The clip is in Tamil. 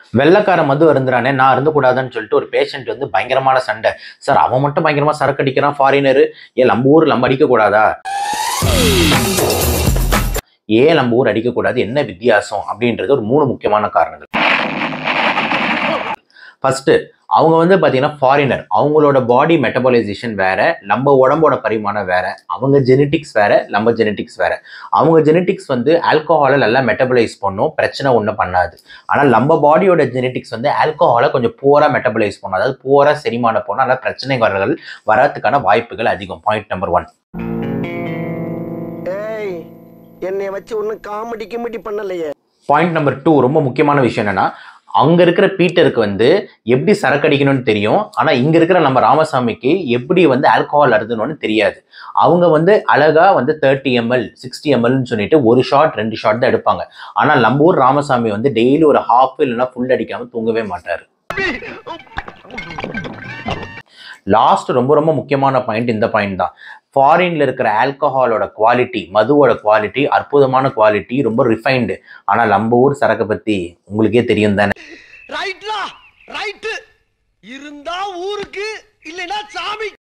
வெள்ளக்கார மது அருந்துறானே நான் அருந்தக்கூடாதுன்னு சொல்லிட்டு ஒரு பேஷண்ட் வந்து பயங்கரமான சண்டை சார் அவன் மட்டும் பயங்கரமா சரக்கு அடிக்கிறான் ஃபாரினரு ஏன் நம்ம ஊர் நம்ம அடிக்கக்கூடாதா ஏன் நம்ம ஊர் அடிக்கக்கூடாது என்ன வித்தியாசம் அப்படின்றது ஒரு மூணு முக்கியமான காரணங்கள் ஃபர்ஸ்ட் அவங்க வந்து பார்த்தீங்கன்னா ஃபாரினர் அவங்களோட பாடி மெட்டபாலைசேஷன் வேற நம்ம உடம்போட பரிமாணம் வேற அவங்க ஜெனட்டிக்ஸ் வேற நம்ம ஜெனட்டிக்ஸ் வேற அவங்க ஜெனட்டிக்ஸ் வந்து ஆல்கஹாலை நல்லா மெட்டபலைஸ் பண்ணும் பிரச்சனை ஒன்றும் பண்ணாது ஆனால் நம்ம பாடியோட ஜெனட்டிக்ஸ் வந்து ஆல்கஹாலை கொஞ்சம் பூரா மெட்டபலைஸ் பண்ணும் அதாவது பூரா செரிமானம் போனால் அதனால் பிரச்சனைகள் வரதுக்கான வாய்ப்புகள் அதிகம் பாயிண்ட் நம்பர் ஒன் ஏய் என்னைய வச்சு ஒன்னும் காமெடி கிமெடி பண்ணலையே பாயிண்ட் நம்பர் டூ ரொம்ப முக்கியமான விஷயம் என்னன்னா அங்க இருக்கிற பீட்டருக்கு வந்து எப்படி சரக்கு அடிக்கணும்னு தெரியும் ஆனா இங்க இருக்கிற நம்ம ராமசாமிக்கு எப்படி வந்து ஆல்கஹால் அருந்தணும்னு தெரியாது அவங்க வந்து அழகா வந்து தேர்ட்டி எம்எல் சிக்ஸ்டி எம்எல்னு சொல்லிட்டு ஒரு ஷாட் ரெண்டு ஷாட் தான் எடுப்பாங்க ஆனா நம்ம ஊர் ராமசாமி வந்து டெய்லி ஒரு ஹாஃப் இல்லைன்னா ஃபுல் அடிக்காம தூங்கவே மாட்டாரு லாஸ்ட் ரொம்ப ரொம்ப முக்கியமான பாயிண்ட் இந்த பாயிண்ட் தான் ஃபாரின்ல இருக்கிற ஆல்கஹாலோட குவாலிட்டி மதுவோட குவாலிட்டி அற்புதமான குவாலிட்டி ரொம்ப ரிஃபைன்டு ஆனால் நம்ம ஊர் சரக்கை பத்தி உங்களுக்கே தெரியும் தானே ரைட்லா ரைட்டு இருந்தா ஊருக்கு இல்லைன்னா சாமி